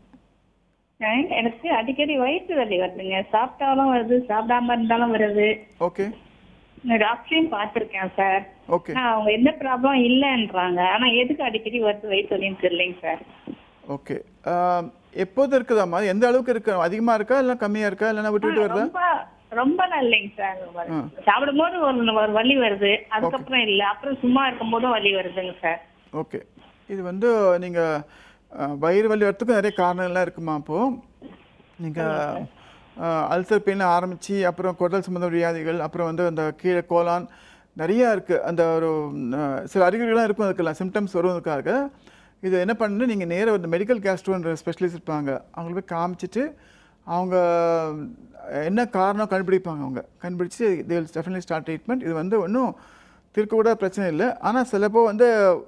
எனக்கு அடிக்கடி வயிற்று வலி வருதுங்க சாப்பிட்டாலும் வருது சாப்பிடாம இருந்தாலும் வருது ஓகே டாக்டரையும் பார்த்திருக்கேன் சார் ஓகே ஆனா அவங்க எந்த ப்ராப்ளம் இல்லைன்றாங்க ஆனா எதுக்கு அடிக்கடி வருது வயிற்று வலின்னு தெரியலைங்க சார் ஓகே எப்போது இருக்குதாம்மா எந்த அளவுக்கு இருக்கு அதிகமாக இருக்கா இல்லை கம்மியாக இருக்கா இல்லைன்னா விட்டு விட்டு வருதா ரொம்ப ரொம்பலாம் இல்லைங்க சார் சாப்பிடும்போது ஒரு ஒரு வலி வருது அதுக்கப்புறம் இல்ல அப்புறம் சும்மா இருக்கும்போதும் வலி வருதுங்க சார் ஓகே இது வந்து நீங்கள் வயிறு வலி வரத்துக்கு நிறைய காரணங்கள்லாம் இருக்குமா அப்போது நீங்கள் அல்சர் பெயின் ஆரம்பித்து அப்புறம் குடல் சம்மந்த வியாதிகள் அப்புறம் வந்து அந்த கீழே கோலான் நிறையா இருக்குது அந்த ஒரு அஹ், சில அறிகுறிகள்லாம் இருக்கும் அதுக்கெல்லாம் சிம்டம்ஸ் வருவதற்காக இது என்ன பண்ணு நீங்கள் நேராக வந்து மெடிக்கல் கேஸ்ட்ரோன்ற ஸ்பெஷலிஸ்ட் இருப்பாங்க அவங்கள போய் காமிச்சிட்டு அவங்க என்ன காரணம் கண்டுபிடிப்பாங்க அவங்க கண்டுபிடிச்சு they will definitely start treatment இது வந்து ஒன்றும் திருக்க பிரச்சனை இல்லை ஆனால் சிலப்போ வந்து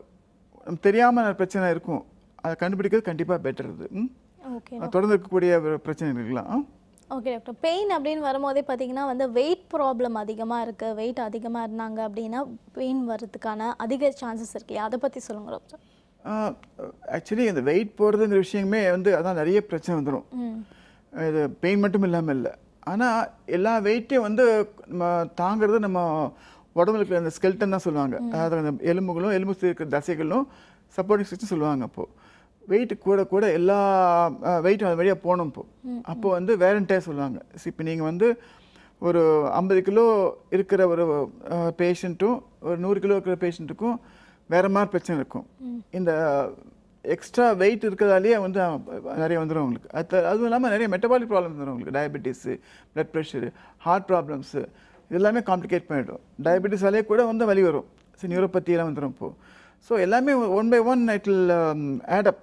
தெரியாமல் பிரச்சனை இருக்கும் அதை கண்டுபிடிக்கிறது கண்டிப்பாக பெட்டர் இது ம்? ஓகே அது தொடர்ந்து இருக்கக்கூடிய ஒரு பிரச்சனைகள்லாம் ஓகே டாக்டர் பெயின் அப்படின்னு வரும்போதே பார்த்தீங்கன்னா வந்து வெயிட் ப்ராப்ளம் அதிகமாக இருக்குது வெயிட் அதிகமாக இருந்தாங்க அப்படின்னா பெயின் வர்றதுக்கான அதிக சான்சஸ் இருக்கு அதை பற்றி சொல்லுங்க டாக்டர் ஆக்சுவலி இந்த வெயிட் போடுறதுங்கிற விஷயமே வந்து அதான் நிறைய பிரச்சனை வந்துடும் ம் இது பெயின் மட்டும் இல்லாமல் இல்லை ஆனால் எல்லா வெயிட்டையும் வந்து நம்ம தாங்கிறது நம்ம உடம்புல இருக்கிற அந்த ஸ்கெல்டன் தான் சொல்லுவாங்க அதாவது அந்த எலும்புகளும் எலும்பு சுத்தி இருக்கிற தசைகளும் சப்போர்ட்டிங் சிஸ்டம் சொல்லுவாங்க அப்போது வெயிட் கூட கூட எல்லா வெயிட்டும் அது வழியாக போகணும் இப்போ அப்போ வந்து வேரண்டே சொல்லுவாங்க இப்போ நீங்கள் வந்து ஒரு ஐம்பது கிலோ இருக்கிற ஒரு பேஷண்ட்டும் ஒரு நூறு கிலோ இருக்கிற பேஷண்ட்டுக்கும் வேற மாதிரி பிரச்சனை இருக்கும் இந்த எக்ஸ்ட்ரா வெயிட் இருக்கிறதாலேயே வந்து அஹ், நிறைய வந்துடும் உங்களுக்கு அது அதுவும் இல்லாமல் நிறைய மெட்டபாலிக் ப்ராப்ளம்ஸ் வந்துடும் உங்களுக்கு diabetes blood pressure heart problems எல்லாமே காம்ப்ளிகேட் பண்ணிடும் டயபெட்டிஸாலே கூட வந்து வலி வரும் சரி நியூரோபதி எல்லாம் வந்துடும் இப்போது ஸோ எல்லாமே one by one it will add up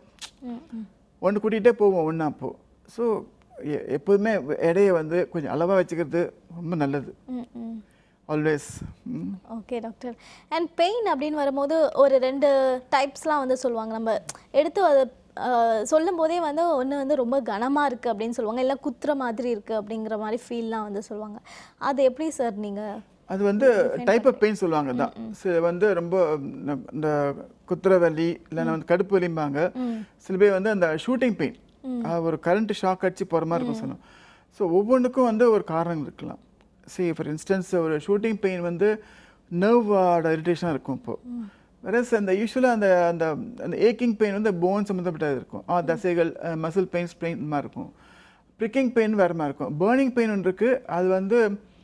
ஒன்று கூட்டிகிட்டே போவோம் ஒன்றா அப்போது ஸோ எப்போதுமே எடையை வந்து கொஞ்சம் அளவாக வச்சுக்கிறது ரொம்ப நல்லது ம் ம் always okay doctor and pain அப்படின்னு வரும்போது ஒரு ரெண்டு டைப்ஸ்லாம் வந்து சொல்லுவாங்க நம்ம எடுத்து அதை அஹ், சொல்லும் போதே வந்து ஒன்று வந்து ரொம்ப கனமாக இருக்குது அப்படின்னு சொல்லுவாங்க இல்லை குத்துற மாதிரி இருக்குது அப்படிங்கிற மாதிரி ஃபீல்லாம் வந்து சொல்லுவாங்க அது எப்படி சார் நீங்கள் அது வந்து டைப் ஆஃப் பெயின் சொல்லுவாங்க தான் சில வந்து ரொம்ப ம், இந்த குத்துற வலி இல்லைன்னா வந்து கடுப்பு வலிம்பாங்க சில பேர் வந்து அந்த ஷூட்டிங் பெயின் ஒரு கரண்ட் ஷாக் அடிச்சு போகிற மாதிரி இருக்கும் சொல்லணும் ஸோ ஒவ்வொன்றுக்கும் வந்து ஒரு காரணம் இருக்கலாம் சரி ஃபார் இன்ஸ்டன்ஸ் ஒரு ஷூட்டிங் பெயின் வந்து நர்வோட இரிட்டேஷனாக இருக்கும் இப்போது வெரஸ் அந்த யூஸ்வலாக அந்த அந்த அந்த ஏக்கிங் பெயின் வந்து போன் சம்மந்தப்பட்டது இருக்கும் ஆ தசைகள் மசில் பெயின் ஸ்ப்ரெயின் இந்த மாதிரி இருக்கும் ப்ரிக்கிங் பெயின் வேறு மாதிரி இருக்கும் பேர்னிங் பெயின் ஒன்று இருக்குது அது வந்து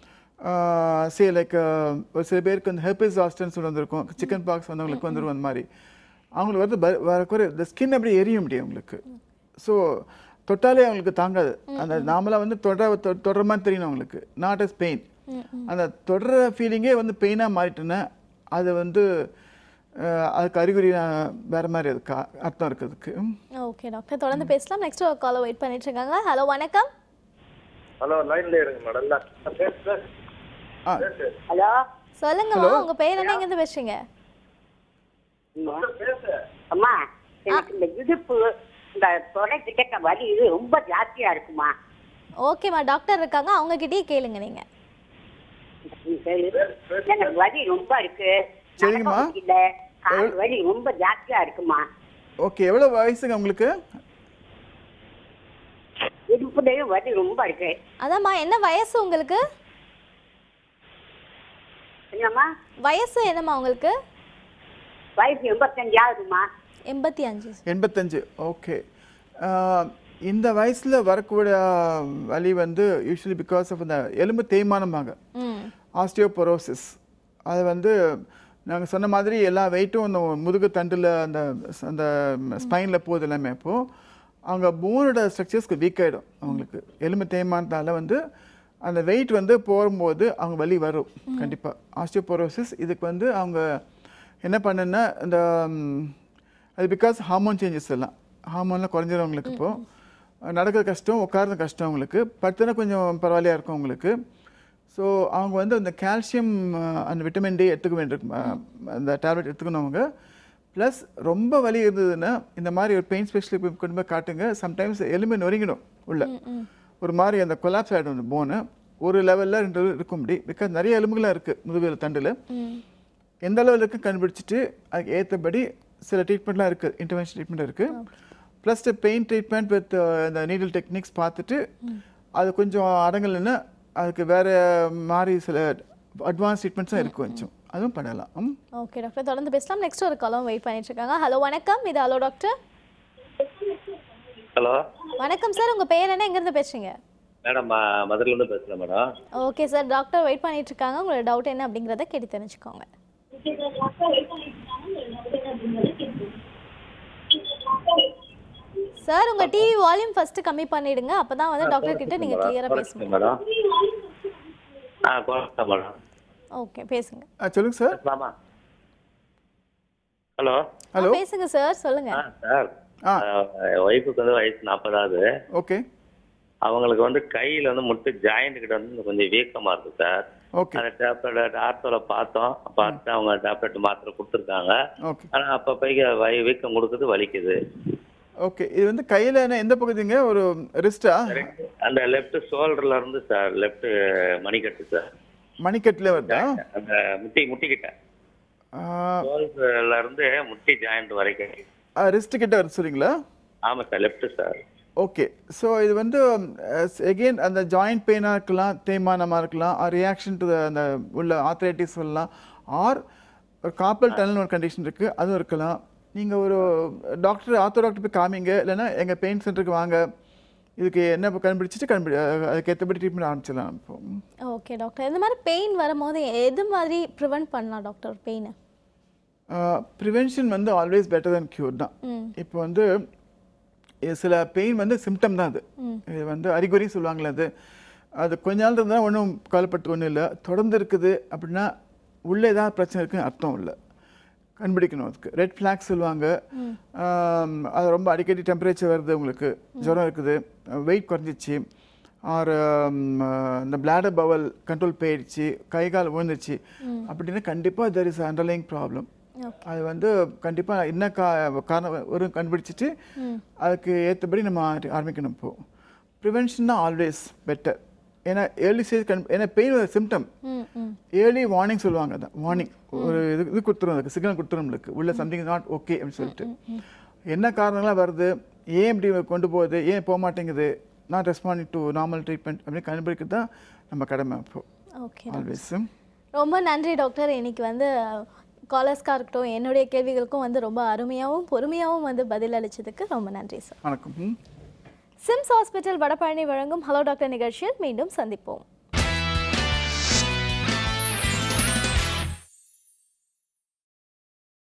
சே லைக் ஒரு சில பேருக்கு அந்த ஹெர்பிஸ் ஆஸ்டன்ஸ் ஒன்று வந்திருக்கும் சிக்கன் பாக்ஸ் வந்தவங்களுக்கு வந்துடும் அந்த மாதிரி அவங்களுக்கு வந்து ப- வரக்குறை இந்த ஸ்கின் அப்படியே எரிய முடியும் அவங்களுக்கு ஸோ தொட்டாலே அவங்களுக்கு தாங்காது அந்த நாமளாக வந்து தொட தொ- தொடர மாதிரி தெரியணும் அவங்களுக்கு நாட் அஸ் பெயின் அந்த தொடர ஃபீலிங்கே வந்து பெயினாக மாறிட்டுன்னா அது வந்து அஹ், அதுக்கு அறிகுறி அஹ், வேற மாதிரி அதுக்கு அ- அர்த்தம் இருக்குதுக்கு ஓகே டாக்டர் தொடர்ந்து பேசலாம் நெக்ஸ்ட் ஒரு காலை வெயிட் பண்ணிட்டு இருக்காங்க ஹலோ வணக்கம் ஹலோ லைன்ல இருங்க மேடம் பேசு ஆ ஹலோ சொல்லுங்கம்மா உங்க பேர் என்ன எங்கேருந்து பேசுறீங்க அம்மா எனக்கு இந்த இடுப்பு இந்த தொடை கிட்ட வலி இது ரொம்ப ஜாஸ்தியா இருக்குமா ஓகேம்மா டாக்டர் இருக்காங்க அவங்க கிட்டயே கேளுங்க நீங்க எனக்கு வலி ரொம்ப இருக்கு சரிங்கம்மா. நடக்க முடியல கால் வலி ரொம்ப ஜாஸ்தியா இருக்குமா ஓகே எவ்வளோ வயசுங்க உங்களுக்கு இடுப்புலயும் வலி ரொம்ப இருக்கு அதாம்மா என்ன வயசு உங்களுக்கு என்னம்மா வயசு என்னம்மா உங்களுக்கு வயசு எண்பத்தஞ்சு ஆகுதுமா எண்பத்தி அஞ்சு எண்பத்தஞ்சு ஓகே இந்த வயசில் வரக்கூடிய வலி வந்து யூஸ்வலி பிகாஸ் ஆஃப் இந்த எலும்பு தேய்மானம்பாங்க ம் ஆஸ்டியோபொரோசிஸ் அது வந்து நாங்கள் சொன்ன மாதிரி எல்லா வெயிட்டும் அந்த முதுகு தண்டில் அந்த அந்த ஸ்பைனில் போகுது எல்லாமே இப்போது அவங்க போனோட ஸ்ட்ரக்சர்ஸ்க்கு வீக் ஆகிடும் அவங்களுக்கு எலும்பு தேய்மானத்தால் வந்து அந்த வெயிட் வந்து போகும்போது அவங்க வலி வரும் கண்டிப்பாக ஆஸ்டியோபொரோசிஸ் இதுக்கு வந்து அவங்க என்ன பண்ணுன்னா இந்த ம், அது பிகாஸ் ஹார்மோன் சேஞ்சஸ் எல்லாம் ஹார்மோன்லாம் குறைஞ்சிரும் அவங்களுக்கு இப்போது நடக்கிறது கஷ்டம் உட்கார்றது கஷ்டம் அவங்களுக்கு படுத்துனா கொஞ்சம் பரவாயில்லையா இருக்கும் அவங்களுக்கு ஸோ அவங்க வந்து அந்த கால்சியம் அந்த விட்டமின் டி எடுத்துக்க வேண்டியிருக்கும் அஹ், அந்த டேப்லெட் எடுத்துக்கணும் அவங்க ப்ளஸ் ரொம்ப வலி இருந்ததுன்னா இந்த மாதிரி ஒரு பெயின் ஸ்பெஷலிஸ்ட் கொண்டு போய் காட்டுங்க சம்டைம்ஸ் எலும்பு நொறுங்கிடும் உள்ள ஒரு மாதிரி அந்த கொலாப்ஸ் ஆகிடும் அந்த போனு ஒரு லெவலில் ரெண்டு level இருக்கும் முடி பிகாஸ் நிறைய எலும்புகளாக இருக்குது முதுகில் தண்டில் எந்த அளவுக்கு கண்டுபிடிச்சிட்டு அதுக்கு ஏற்றபடி சில ட்ரீட்மெண்ட்லாம் இருக்குது இன்டர்வென்ஷன் ட்ரீட்மெண்ட் இருக்குது ப்ளஸ் பெயின் ட்ரீட்மெண்ட் வித் இந்த நீடில் டெக்னிக்ஸ் பார்த்துட்டு அது கொஞ்சம் அடங்கலைன்னா அதுக்கு வேறு மாதிரி சில அட்வான்ஸ் ட்ரீட்மெண்ட்ஸும் இருக்கும் கொஞ்சம் அதுவும் பண்ணலாம் ம் ஓகே டாக்டர் தொடர்ந்து பேசலாம் நெக்ஸ்ட் ஒரு காலம் வெயிட் பண்ணிட்டு இருக்காங்க ஹலோ வணக்கம் இது ஹலோ டாக்டர் ஹலோ வணக்கம் சார் உங்க பேர் என்ன எங்கேருந்து பேசுறீங்க மேடம் மதுரையிலேருந்து பேசுகிறேன் madam okay sir doctor wait பண்ணிட்டு இருக்காங்க உங்களோட டவுட் என்ன அப்படிங்கிறத கேட்டு தெரிஞ்சுக்கோங்க சார் உங்க டிவி வால்யூம் ஃபர்ஸ்ட் கம்மி பண்ணிடுங்க அப்பதான் வந்து டாக்டர் கிட்ட நீங்க கிளியரா பேச முடியும் மேடம் ஆ குறைச்சிட்டேன் மேடம் ஓகே பேசுங்க ஆ சொல்லுங்கள் சார் பேசலாமா ஹலோ ஹலோ ஆ, பேசுங்க சார் சொல்லுங்க ஆ சார் ஒய்ஃபுக்கு வந்து வயசு நாற்பதாவது ஓகே அவங்களுக்கு வந்து கையில் வந்து முட்டு ஜாயிண்ட் கிட்ட வந்து கொஞ்சம் வீக்கமாக இருக்கு சார் ஓகே அந்த டேப்லெட் டாக்டரை பார்த்தோம் பார்த்து அவங்க டேப்லெட் மாத்திரை கொடுத்துருக்காங்க ஓகே ஆனால் அப்பப்போக்கு வை வீக்கம் கொடுக்குது வலிக்குது ஓகே இது வந்து கையில் என்ன எந்த பகுதிங்க ஒரு ரிஸ்டா அந்த லெஃப்ட் ஷோல்டர்ல இருந்து சார் லெஃப்ட் மணிக்கட்டு சார் மணிக்கட்டில் வருதா அந்த முட்டி முட்டிக்கிட்ட ஷோல்டர்ல இருந்து முட்டி ஜாயிண்ட் வரைக்கும் ரிஸ்ட் கிட்ட வருது சொல்றீங்களா ஆமா sir left sir okay so இது வந்து எகெயின் அந்த ஜாயிண்ட் பெயினாக இருக்கலாம் தேய்மானமாக இருக்கலாம் ரியாக்ஷன் டு அந்த உள்ள ஆர்த்ரைட்டிஸ் சொல்லலாம் ஆர் ஒரு காப்பல் டனல் ஒரு கண்டிஷன் இருக்குது அதுவும் இருக்கலாம் நீங்கள் ஒரு டாக்டர் ஆர்த்தோ டாக்டர் போய் காமிங்க இல்லைன்னா எங்கள் பெயின் சென்டருக்கு வாங்க இதுக்கு என்ன கண்டுபிடிச்சிட்டு கண்டுபிடி அஹ் அதுக்கு ஏற்றபடி ட்ரீட்மெண்ட் ஆரம்பிச்சிடலாம் இப்போ ஓகே டாக்டர் இந்த மாதிரி பெயின் வரும்போது எது மாதிரி ப்ரிவென்ட் பண்ணலாம் டாக்டர் பெயினை ப்ரிவென்ஷன் வந்து ஆல்வேஸ் பெட்டர் than க்யூர் தான் ம் இப்போ வந்து இது சில பெயின் வந்து சிம்டம் தான் அது ம். இது வந்து அறிகுறி சொல்லுவாங்களே அது அது கொஞ்ச நாள் இருந்தால் ஒன்றும் கவலைப்பட்டு ஒன்றும் இல்லை தொடர்ந்து இருக்குது அப்படின்னா உள்ளே ஏதாவது பிரச்சனை இருக்குன்னு அர்த்தம் இல்லை கண்டுபிடிக்கணும் அதுக்கு ரெட் ஃப்ளாக்ஸ் சொல்லுவாங்க ஆம், அது ரொம்ப அடிக்கடி டெம்பரேச்சர் வருது உங்களுக்கு ஜுரம் இருக்குது வெயிட் குறைஞ்சிச்சு ஆர் இந்த பிளாடர் பவல் கண்ட்ரோல் போயிடுச்சு கை கால் விழுந்துச்சு அப்படின்னா கண்டிப்பாக தெர் இஸ் அண்டர்லைங் ப்ராப்ளம் அது வந்து கண்டிப்பாக என்ன கா காரணம் ஒரு கண்டுபிடிச்சிட்டு ம். அதுக்கு ஏற்றபடி நம்ம ஆர- ஆரம்பிக்கணும் இப்போ ப்ரிவென்ஷன் தான் ஆல்வேஸ் பெட்டர் ஏன்னா ஏர்லி ஸ்டேஜ் கண் ஏன்னா பெயின் சிம்டம் ம் ம் ஏர்லி வார்னிங் சொல்லுவாங்க அதான் வார்னிங் ஒரு இது இது கொடுத்துரும் அதுக்கு சிக்னல் கொடுத்துரும் நம்மளுக்கு உள்ள சம்திங் நாட் ஓகே அப்படின்னு சொல்லிட்டு என்ன காரணங்களாக வருது ஏன் இப்படி கொண்டு போகுது ஏன் போக மாட்டேங்குது not responding to normal treatment அப்படின்னு கண்டுபிடிக்கிறது தான் நம்ம கடமை இப்போ ஓகே ஆல்வேஸ் ரொம்ப நன்றி டாக்டர் இன்னைக்கு வந்து காலர்ஸ்க்காக இருக்கட்டும் என்னுடைய கேள்விகளுக்கும் வந்து ரொம்ப அருமையாகவும் பொறுமையாகவும் வந்து பதில் அளிச்சதுக்கு ரொம்ப நன்றி சார் வணக்கம் ம் சிம்ஸ் ஹாஸ்பிட்டல் வடபழனி வழங்கும் ஹலோ டாக்டர் நிகழ்ச்சியில் மீண்டும் சந்திப்போம்